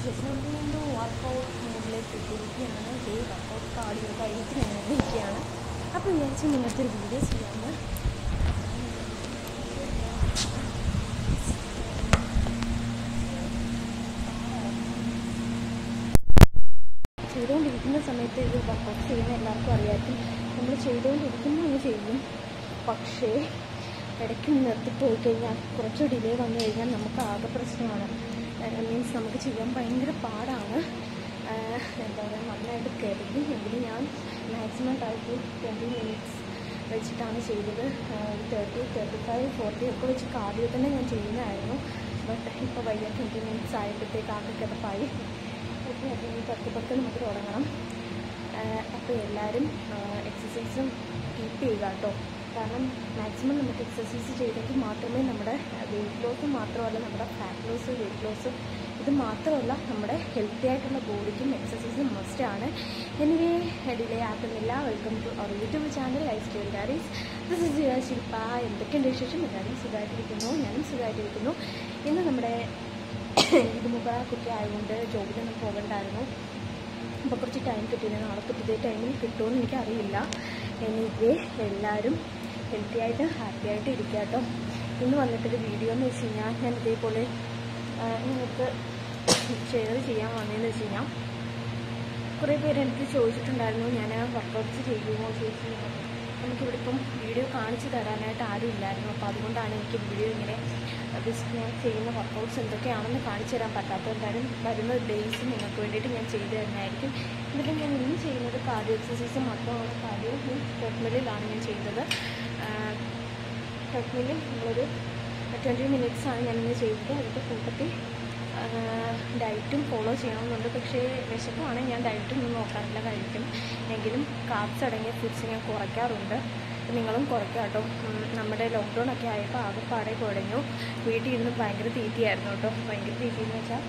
വീണ്ടും വർക്കൗട്ട് മൂഡിലേക്ക് എത്തിയിരിക്കുകയാണ് day workout cardio കഴിഞ്ഞിട്ട് ഞാൻ ഇരിക്കുകയാണ് അപ്പോൾ വിചാരിച്ചു നിങ്ങൾക്ക് ഒരു വീഡിയോ ചെയ്യാമെന്ന് ചെയ്തുകൊണ്ടിരിക്കുന്ന സമയത്ത് ഇത് വർക്കൗട്ട് ചെയ്യുന്ന എല്ലാവർക്കും അറിയാമായിരിക്കും നമ്മൾ ചെയ്തുകൊണ്ടിരിക്കുമ്പോൾ അങ്ങ് ചെയ്യും പക്ഷേ ഇടയ്ക്ക് നിർത്തി പോയി കഴിഞ്ഞാൽ കുറച്ച് ഡിലേ വന്നു കഴിഞ്ഞാൽ നമുക്ക് ആകെ പ്രശ്നമാണ് മീൻസ് നമുക്ക് ചെയ്യാൻ ഭയങ്കര പാടാണ് ആഹ് എന്താ പറയുക നന്നായിട്ട് കരുതി എങ്കിലും ഞാൻ മാക്സിമം ടൈപ്പ് ട്വൻറ്റി മിനിറ്റ്സ് വെച്ചിട്ടാണ് ചെയ്തത് തേർട്ടി തേർട്ടി ഫൈവ് ഫോർട്ടി ഒക്കെ വെച്ച് കാർഡിയോ തന്നെ ഞാൻ ചെയ്യുന്നതായിരുന്നു ബട്ട് ഇപ്പോൾ വയ്യ ട്വൻറ്റി മിനിറ്റ്സ് ആയപ്പോഴത്തേക്ക് ആകെ കിടപ്പായി ഓക്കെ അപ്പോൾ ഇനി പത്ത് പത്ത് നമുക്ക് തുടങ്ങണം അപ്പോൾ എല്ലാവരും എക്സസൈസും കീപ്പ് ചെയ്യുക കേട്ടോ കാരണം മാക്സിമം നമുക്ക് എക്സസൈസ് ചെയ്തെങ്കിൽ മാത്രമേ നമ്മുടെ വെയിറ്റ് ലോസ് മാത്രമല്ല നമ്മുടെ ഫാറ്റ് ലോസ് വെയിറ്റ് ലോസ് ഇത് മാത്രമല്ല നമ്മുടെ ഹെൽത്തി ആയിട്ടുള്ള ബോഡിക്കും എക്സസൈസ് മസ്റ്റാണ് എനിവേ ഡിലേ ആക്കുന്നില്ല welcome to our YouTube channel lifestyle diaries this is your Shilpa എന്തൊക്കെയുണ്ട് വിശേഷം എല്ലാവരും സുഖമായിട്ടിരിക്കുന്നു ഞാനും സുഖമായിട്ടിരിക്കുന്നു ഇന്ന് നമ്മുടെ ഇത് മുഖമൊക്കെ ആയതുകൊണ്ട് ജോബിലൊന്നും പോകണ്ടായിരുന്നു അപ്പോൾ കുറച്ച് ടൈം കിട്ടിയില്ല നാളെ ഇതേ ടൈമിൽ കിട്ടുമെന്ന് എനിക്കറിയില്ല എനിക്ക് എല്ലാവരും ഹെൽത്തി ആയിട്ട് ഹാപ്പി ആയിട്ട് ഇരിക്കുക കേട്ടോ ഇന്ന് വന്നിട്ടൊരു വീഡിയോ എന്ന് വെച്ച് കഴിഞ്ഞാൽ ഞാൻ ഇതേപോലെ ആ, നിങ്ങൾക്ക് ഷെയർ ചെയ്യാൻ വന്നതെന്ന് വെച്ച് കഴിഞ്ഞാൽ കുറേ പേര് എനിക്ക് ചോദിച്ചിട്ടുണ്ടായിരുന്നു ഞാൻ വർക്കൗട്ട്സ് ചെയ്യുമോ ചേച്ചി നമുക്കിവിടെ ഇപ്പം വീഡിയോ കാണിച്ചു തരാനായിട്ട് ആരും ഇല്ലായിരുന്നു അപ്പോൾ അതുകൊണ്ടാണ് എനിക്ക് വീഡിയോ ഇങ്ങനെ ജസ്റ്റ് ഞാൻ ചെയ്യുന്ന വർക്കൗട്ട്സ് എന്തൊക്കെയാണെന്ന് കാണിച്ചു തരാൻ പറ്റാത്തത് എന്തായാലും വരുന്ന ഡേയ്സ് നിങ്ങൾക്ക് വേണ്ടിയിട്ട് ഞാൻ ചെയ്തു തരുന്നതായിരിക്കും എന്നിട്ട് ഞാൻ ഇന്ന് ചെയ്യുന്നത് കാർഡിയോ എക്സസൈസ് മാത്രമാണ് കാർഡിയോ ട്രെഡ്മില്ലിലാണ് ഞാൻ ചെയ്യുന്നത് ട്രെഡ്മില്ലിൽ നമ്മളൊരു ട്വൻറ്റി മിനിറ്റ്സ് ആണ് ഞാൻ ഇന്ന് ചെയ്തത് അതിൻ്റെ കൂട്ടത്തിൽ ഡയറ്റും ഫോളോ ചെയ്യണമെന്നുണ്ട് പക്ഷേ വിശക്കുവാണെങ്കിൽ ഞാൻ ഡയറ്റൊന്നും നോക്കാറില്ല കഴിക്കും എങ്കിലും കാർബ്സ് അടങ്ങിയ ഫുഡ്സ് ഞാൻ കുറയ്ക്കാറുണ്ട് നിങ്ങളും കുറയ്ക്കുക കേട്ടോ ഉം, നമ്മുടെ ലോക്ക്ഡൗൺ ഒക്കെ ആയപ്പോൾ ആകെപ്പാടെ കുഴഞ്ഞു വീട്ടിൽ ഇരുന്ന് ഭയങ്കര തീറ്റിയായിരുന്നു കേട്ടോ ഭയങ്കര തീറ്റി എന്ന് വെച്ചാൽ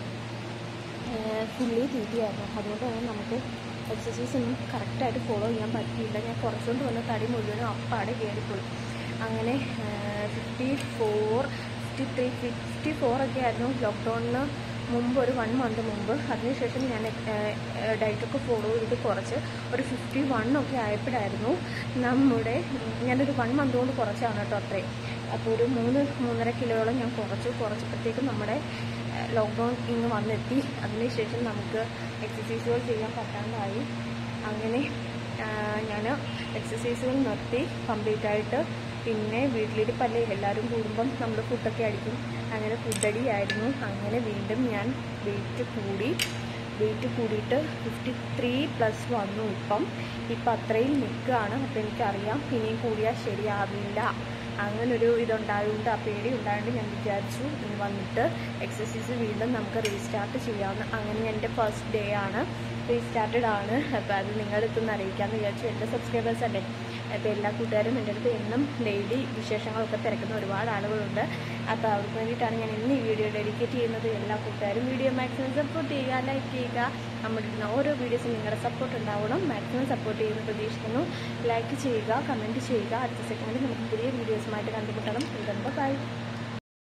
ഫുള്ളി തീറ്റിയായിരുന്നു അതുകൊണ്ട് തന്നെ നമുക്ക് എക്സസൈസ് ഒന്നും കറക്റ്റായിട്ട് ഫോളോ ചെയ്യാൻ പറ്റിയില്ല ഞാൻ കുറച്ചുകൊണ്ട് വന്ന തടി മുഴുവനും അപ്പാടെ കയറിപ്പോയി അങ്ങനെ fifty four fifty three fifty four ഒക്കെ ആയിരുന്നു ലോക്ക്ഡൗണിന് മുമ്പ് ഒരു വൺ മന്ത് മുമ്പ് അതിനുശേഷം ഞാൻ ഡയറ്റൊക്കെ ഫോളോ ചെയ്ത് കുറച്ച് ഒരു ഫിഫ്റ്റി വൺ ഒക്കെ ആയപ്പോഴായിരുന്നു നമ്മുടെ ഉം, ഞാനൊരു വൺ മന്ത് കൊണ്ട് കുറച്ചാണ് കേട്ടോ അത്രയും അപ്പോൾ ഒരു മൂന്ന് മൂന്നര കിലോയോളം ഞാൻ കുറച്ചു കുറച്ചപ്പോഴത്തേക്കും നമ്മുടെ ലോക്ക്ഡൗൺ ഇങ്ങ് വന്നെത്തി അതിനുശേഷം നമുക്ക് എക്സസൈസുകൾ ചെയ്യാൻ പറ്റാണ്ടായി അങ്ങനെ ഞാൻ എക്സസൈസുകൾ നിർത്തി കംപ്ലീറ്റ് ആയിട്ട് പിന്നെ വീട്ടിലിരിപ്പല്ലേ എല്ലാവരും കൂടുമ്പം നമ്മൾ ഫുഡൊക്കെ അടിക്കും അങ്ങനെ ഫുഡടിയായിരുന്നു അങ്ങനെ വീണ്ടും ഞാൻ വെയിറ്റ് കൂടി വെയിറ്റ് കൂടിയിട്ട് ഫിഫ്റ്റി ത്രീ പ്ലസ് വന്നു ഇപ്പം ഇപ്പം അത്രയും നിൽക്കുകയാണ് അപ്പം എനിക്കറിയാം ഇനിയും കൂടിയാൽ ശരിയാവില്ല അങ്ങനൊരു ഇതുണ്ടായതുകൊണ്ട് ആ പേടി ഉണ്ടായതുകൊണ്ട് ഞാൻ വിചാരിച്ചു ഇനി വന്നിട്ട് എക്സസൈസ് വീണ്ടും നമുക്ക് റീസ്റ്റാർട്ട് ചെയ്യാമെന്ന് അങ്ങനെ എൻ്റെ ഫസ്റ്റ് ഡേ ആണ് റീസ്റ്റാർട്ടഡ് ആണ് അപ്പോൾ അത് നിങ്ങളുടെ അടുത്തൊന്ന് അറിയിക്കാമെന്ന് വിചാരിച്ചു എൻ്റെ സബ്സ്ക്രൈബേഴ്സ് അല്ലേ അപ്പോൾ എല്ലാ കൂട്ടുകാരും എൻ്റെ അടുത്ത് എന്നും ഡെയിലി വിശേഷങ്ങളൊക്കെ തിരക്കുന്ന ഒരുപാട് ആളുകളുണ്ട് അപ്പോൾ അവർക്ക് വേണ്ടിയിട്ടാണ് ഞാൻ ഇന്ന് ഈ വീഡിയോ ഡെഡിക്കേറ്റ് ചെയ്യുന്നത് എല്ലാ കൂട്ടുകാരും വീഡിയോ മാക്സിമം സപ്പോർട്ട് ചെയ്യുക ലൈക്ക് ചെയ്യുക നമ്മുടെ ഇടുന്ന ഓരോ വീഡിയോസും നിങ്ങളുടെ സപ്പോർട്ട് ഉണ്ടാവണം മാക്സിമം സപ്പോർട്ട് ചെയ്യുന്ന പ്രതീക്ഷിക്കുന്നു ലൈക്ക് ചെയ്യുക കമൻറ്റ് ചെയ്യുക അടുത്ത സെക്കൻഡിൽ നമുക്ക് പുതിയ വീഡിയോസുമായിട്ട് കണ്ടുമുട്ടണം ഇതുണ്ട് ബൈ